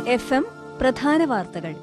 F M പ്രധാന വാർത്തകൾ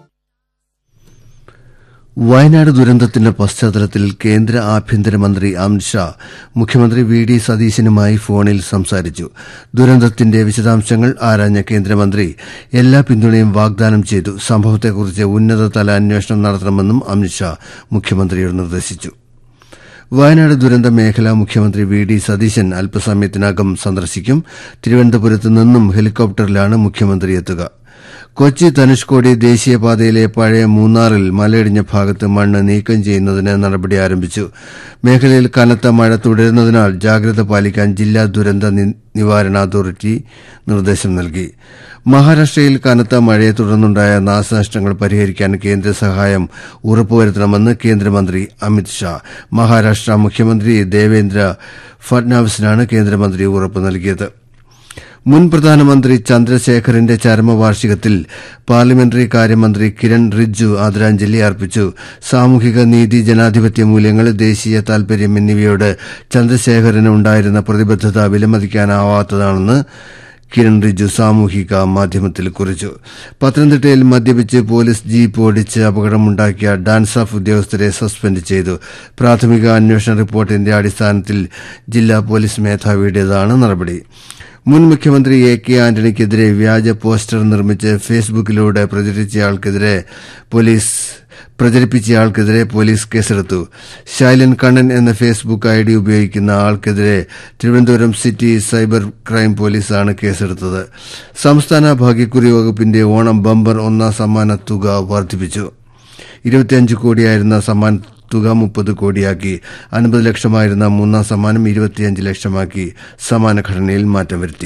വയനാട് ദുരന്തത്തിന്റെ പശ്ചാത്തലത്തിൽ കേന്ദ്ര ആഭ്യന്തരമന്ത്രി അമിത്ഷാ മുഖ്യമന്ത്രി വി ഡി സതീശനുമായി ഫോണിൽ സംസാരിച്ചു ദുരന്തത്തിന്റെ വിശദാംശങ്ങൾ ആരാഞ്ഞ കേന്ദ്രമന്ത്രി എല്ലാ പിന്തുണയും വാഗ്ദാനം ചെയ്തു സംഭവത്തെക്കുറിച്ച് ഉന്നതതല അന്വേഷണം നടത്തണമെന്നും അമിത്ഷാ മുഖ്യമന്ത്രിയോട് നിർദ്ദേശിച്ചു വയനാട് ദുരന്ത മേഖല മുഖ്യമന്ത്രി വി ഡി സതീശൻ അല്പസമയത്തിനകം സന്ദർശിക്കും തിരുവനന്തപുരത്ത് നിന്നും ഹെലികോപ്റ്ററിലാണ് മുഖ്യമന്ത്രി എത്തുക കൊച്ചി ധനുഷ്കോടി ദേശീയപാതയിലെ പഴയ മൂന്നാറിൽ മലയിടിഞ്ഞ ഭാഗത്ത് മണ്ണ് നീക്കം ചെയ്യുന്നതിന് നടപടി ആരംഭിച്ചു മേഖലയിൽ കനത്ത മഴ തുടരുന്നതിനാൽ ജാഗ്രത പാലിക്കാൻ ജില്ലാ ദുരന്ത നി- നിവാരണ അതോറിറ്റി നിർദ്ദേശം നൽകി മഹാരാഷ്ട്രയിൽ കനത്ത മഴയെ തുടർന്നുണ്ടായ നാശനഷ്ടങ്ങൾ പരിഹരിക്കാൻ കേന്ദ്ര സഹായം ഉറപ്പുവരുത്തണമെന്ന് കേന്ദ്രമന്ത്രി അമിത് ഷാ മഹാരാഷ്ട്ര മുഖ്യമന്ത്രി ദേവേന്ദ്ര ഫഡ്നാവിസിനാണ് കേന്ദ്രമന്ത്രി ഉറപ്പ് നൽകിയത് മുൻ പ്രധാനമന്ത്രി ചന്ദ്രശേഖറിന്റെ ചരമവാർഷികത്തിൽ പാർലമെന്ററി കാര്യമന്ത്രി കിരൺ റിജ്ജു ആദരാഞ്ജലി അർപ്പിച്ചു സാമൂഹിക നീതി ജനാധിപത്യ മൂല്യങ്ങൾ ദേശീയ താൽപര്യം എന്നിവയോട് ചന്ദ്രശേഖറിന് ഉണ്ടായിരുന്ന പ്രതിബദ്ധത വിലമതിക്കാനാവാത്തതാണെന്ന് കിരൺ റിജ്ജു സാമൂഹിക മാധ്യമത്തിൽ കുറിച്ചു പത്തനംതിട്ടയിൽ മദ്യപിച്ച് പോലീസ് ജീപ്പ് ഓടിച്ച് അപകടമുണ്ടാക്കിയ ഡാൻസ് ഓഫ് ഉദ്യോഗസ്ഥരെ സസ്പെൻഡ് ചെയ്തു പ്രാഥമിക അന്വേഷണ റിപ്പോർട്ടിന്റെ അടിസ്ഥാനത്തിൽ ജില്ലാ പോലീസ് മേധാവിയുടേതാണ് നടപടി മുൻ മുഖ്യമന്ത്രി എ കെ ആന്റണിക്കെതിരെ വ്യാജ പോസ്റ്റർ നിർമ്മിച്ച് ഫേസ്ബുക്കിലൂടെ പ്രചരിച്ചയാൾക്കെതിരെ പോലീസ് പ്രചരിപ്പിച്ചയാൾക്കെതിരെ പോലീസ് കേസെടുത്തു ശൈലൻ കണ്ണൻ എന്ന ഫേസ്ബുക്ക് ഐ ഡി ഉപയോഗിക്കുന്ന ആൾക്കെതിരെ തിരുവനന്തപുരം സിറ്റി സൈബർ ക്രൈം പോലീസാണ് കേസെടുത്തത് സംസ്ഥാന ഭാഗ്യക്കുറി വകുപ്പിന്റെ ഓണം ബമ്പർ ഒന്നാം സമ്മാന തുക വർദ്ധിപ്പിച്ചു ഇരുപത്തിയഞ്ച് കോടിയായിരുന്ന സമ്മാന തുക മുപ്പത് കോടിയാക്കി അൻപത് ലക്ഷമായിരുന്ന മൂന്നാം സമ്മാനം ഇരുപത്തിയഞ്ച് ലക്ഷമാക്കി സമാന ഘടനയിൽ മാറ്റം വരുത്തി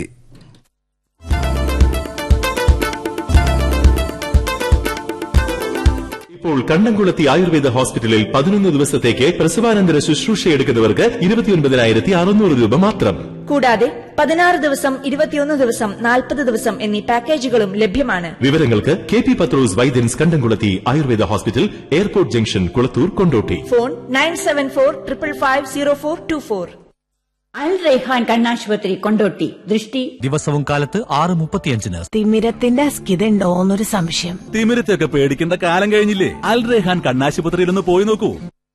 ഇപ്പോൾ കണ്ണംകുളത്തി ആയുർവേദ ഹോസ്പിറ്റലിൽ പതിനൊന്ന് ദിവസത്തേക്ക് പ്രസവാനന്തര ശുശ്രൂഷ എടുക്കുന്നവർക്ക് ഇരുപത്തിയൊൻപതിനായിരത്തി അറുന്നൂറ് രൂപ മാത്രം കൂടാതെ പതിനാറ് ദിവസം ഇരുപത്തിയൊന്ന് ദിവസം നാൽപ്പത് ദിവസം എന്നീ പാക്കേജുകളും ലഭ്യമാണ് വിവരങ്ങൾക്ക് K P Pathros Vaidyans Kandamkulathi Ayurveda hospital airport junction Kulathur Kondotty phone nine seven four triple five zero four two four Al Raihan കണ്ണാശുപത്രി കൊണ്ടോട്ടി ദൃഷ്ടി ദിവസവും കാലത്ത് ആറ് മുപ്പത്തിയഞ്ചിന് തിമിരത്തിന്റെ അസ്കിതയുണ്ടോ എന്നൊരു സംശയം തിമിരത്തൊക്കെ പേടിക്കേണ്ട കാലം കഴിഞ്ഞില്ലേ അൽ റെഹാൻ കണ്ണാശുപത്രിയിൽ ഒന്ന് പോയി നോക്കൂ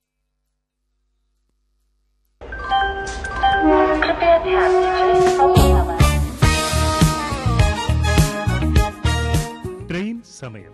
ട്രെയിൻ സമയം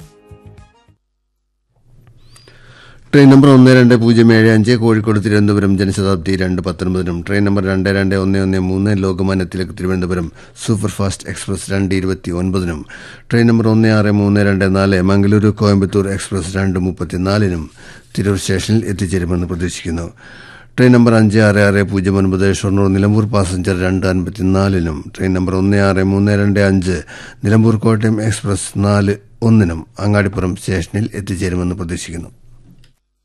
ട്രെയിൻ നമ്പർ ഒന്ന് രണ്ട് പൂജ്യം ഏഴ് അഞ്ച് കോഴിക്കോട് തിരുവനന്തപുരം ജനശതാബ്ദി രണ്ട് പത്തൊൻപതിനും ട്രെയിൻ നമ്പർ രണ്ട് രണ്ട് ഒന്ന് ഒന്ന് മൂന്ന് ലോകമാന്യത്തിലേക്ക് തിരുവനന്തപുരം സൂപ്പർഫാസ്റ്റ് എക്സ്പ്രസ് രണ്ട് ഇരുപത്തി ഒൻപതിനും ട്രെയിൻ നമ്പർ ഒന്ന് ആറ് മൂന്ന് രണ്ട് നാല് മംഗലൂരു കോയമ്പത്തൂർ എക്സ്പ്രസ് രണ്ട് മുപ്പത്തിനാലിനും തിരൂർ സ്റ്റേഷനിൽ എത്തിച്ചേരുമെന്ന് പ്രതീക്ഷിക്കുന്നു ട്രെയിൻ നമ്പർ അഞ്ച് ആറ് ആറ് പൂജ്യം ഒൻപത് ഷൊർണൂർ നിലമ്പൂർ പാസഞ്ചർ രണ്ട് അൻപത്തിനാലിനും ട്രെയിൻ നമ്പർ ഒന്ന് ആറ് മൂന്ന് രണ്ട് അഞ്ച് നിലമ്പൂർ കോട്ടയം എക്സ്പ്രസ് നാല് ഒന്നിനും അങ്ങാടിപ്പുറം സ്റ്റേഷനിൽ എത്തിച്ചേരുമെന്ന് പ്രതീക്ഷിക്കുന്നു